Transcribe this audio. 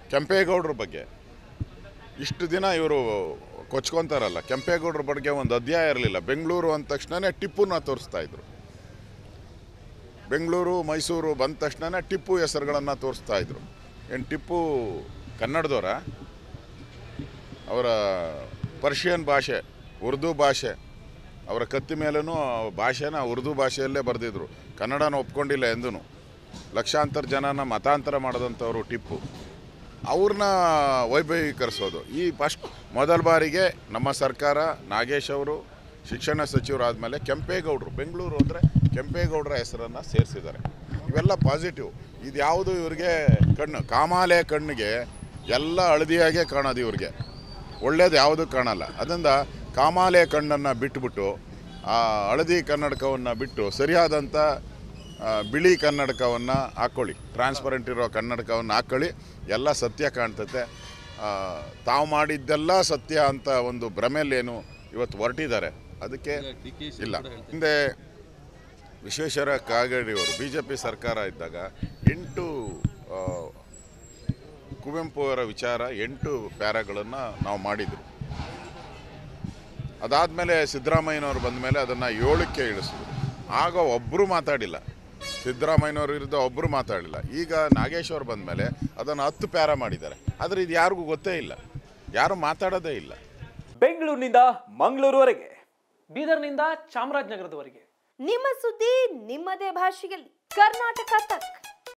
ಕೆಂಪೇಗೌಡರ ಬಗ್ಗೆ ಇಷ್ಟು ದಿನ ಇವರು ಕೊಚ್ಕೊತಾರಲ್ಲ ಕೆಂಪೇಗೌಡರ ಬಗ್ಗೆ ಒಂದು ಅಧ್ಯಾಯ ಇರಲಿಲ್ಲ ಬೆಂಗಳೂರು ಅಂದ ತಕ್ಷಣನೇ ಟಿಪ್ಪುನ ತೋರಿಸ್ತಾ ಇದ್ರು ಬೆಂಗಳೂರು ಮೈಸೂರು ಬಂದ ತಕ್ಷಣನೇ ಟಿಪ್ಪು ಹೆಸರುಗಳನ್ನು ತೋರಿಸ್ತಾ ಇದ್ರು ಏನು ಟಿಪ್ಪು ಕನ್ನಡದವರ ಅವರ ಪರ್ಷಿಯನ್ ಭಾಷೆ ಉರ್ದು ಭಾಷೆ ಅವರ ಕತ್ತಿ ಮೇಲೂ ಭಾಷೆನ ಉರ್ದು ಭಾಷೆಯಲ್ಲೇ ಬರೆದಿದ್ರು ಕನ್ನಡನ ಒಪ್ಕೊಂಡಿಲ್ಲ ಎಂದೂ ಲಕ್ಷಾಂತರ ಜನನ ಮತಾಂತರ ಮಾಡಿದಂಥವ್ರು ಟಿಪ್ಪು ಅವ್ರನ್ನ ವೈಭವೀಕರಿಸೋದು ಈ ಫಸ್ಟ್ ಮೊದಲ ಬಾರಿಗೆ ನಮ್ಮ ಸರ್ಕಾರ ನಾಗೇಶ್ ಅವರು ಶಿಕ್ಷಣ ಸಚಿವರಾದಮೇಲೆ ಕೆಂಪೇಗೌಡರು ಬೆಂಗಳೂರು ಅಂದರೆ ಕೆಂಪೇಗೌಡರ ಹೆಸರನ್ನು ಸೇರಿಸಿದ್ದಾರೆ ಇವೆಲ್ಲ ಪಾಸಿಟಿವ್ ಇದು ಯಾವುದು ಇವ್ರಿಗೆ ಕಣ್ಣು ಕಾಮಾಲೆ ಕಣ್ಣಿಗೆ ಎಲ್ಲ ಹಳದಿಯಾಗೇ ಕಾಣೋದು ಇವ್ರಿಗೆ ಒಳ್ಳೇದು ಯಾವುದೂ ಕಾಣಲ್ಲ ಅದರಿಂದ ಕಾಮಾಲೆ ಕಣ್ಣನ್ನು ಬಿಟ್ಬಿಟ್ಟು ಆ ಹಳದಿ ಕನ್ನಡಕವನ್ನು ಬಿಟ್ಟು ಸರಿಯಾದಂಥ ಆ, ಬಿಳಿ ಕನ್ನಡಕವನ್ನು ಹಾಕ್ಕೊಳ್ಳಿ ಟ್ರಾನ್ಸ್ಪರೆಂಟ್ ಇರೋ ಕನ್ನಡಕವನ್ನು ಹಾಕ್ಕೊಳ್ಳಿ ಎಲ್ಲ ಸತ್ಯ ಕಾಣ್ತತೆ ಆ, ತಾವು ಮಾಡಿದ್ದೆಲ್ಲ ಸತ್ಯ ಅಂತ ಒಂದು ಭ್ರಮೆಯಲ್ಲೇನು ಇವತ್ತು ಹೊರಟಿದ್ದಾರೆ ಅದಕ್ಕೆ ಇಲ್ಲ ಹಿಂದೆ ವಿಶ್ವೇಶ್ವರ ಕಾಗಡಿಯವರು ಬಿ ಜೆ ಪಿ ಸರ್ಕಾರ ಇದ್ದಾಗ ಎಂಟು ಆ, ಕುವೆಂಪು ಅವರ ವಿಚಾರ ಎಂಟು ಪ್ಯಾರಾಗಳನ್ನು ನಾವು ಮಾಡಿದರು ಅದಾದಮೇಲೆ ಸಿದ್ದರಾಮಯ್ಯನವರು ಬಂದ ಮೇಲೆ ಅದನ್ನು ಏಳಕ್ಕೆ ಇಳಿಸಿದ್ರು ಆಗ ಒಬ್ಬರು ಮಾತಾಡಿಲ್ಲ ಸಿದ್ದರಾಮಯ್ಯನವ್ರ ವಿರುದ್ಧ ಒಬ್ಬರು ಮಾತಾಡಿಲ್ಲ ಈಗ ನಾಗೇಶ್ ಅವ್ರು ಬಂದ ಮೇಲೆ ಅದನ್ನು ಹತ್ತು ಪ್ಯಾರ ಮಾಡಿದ್ದಾರೆ ಆದರೆ ಇದು ಯಾರಿಗೂ ಗೊತ್ತೇ ಇಲ್ಲ ಯಾರು ಮಾತಾಡೋದೇ ಇಲ್ಲ ಬೆಂಗಳೂರಿನಿಂದ ಮಂಗಳೂರುವರೆಗೆ ಬೀದರ್ನಿಂದ ಚಾಮರಾಜನಗರದವರೆಗೆ ನಿಮ್ಮ ಸುದ್ದಿ ನಿಮ್ಮದೇ ಭಾಷೆಯಲ್ಲಿ ಕರ್ನಾಟಕ ತಕ್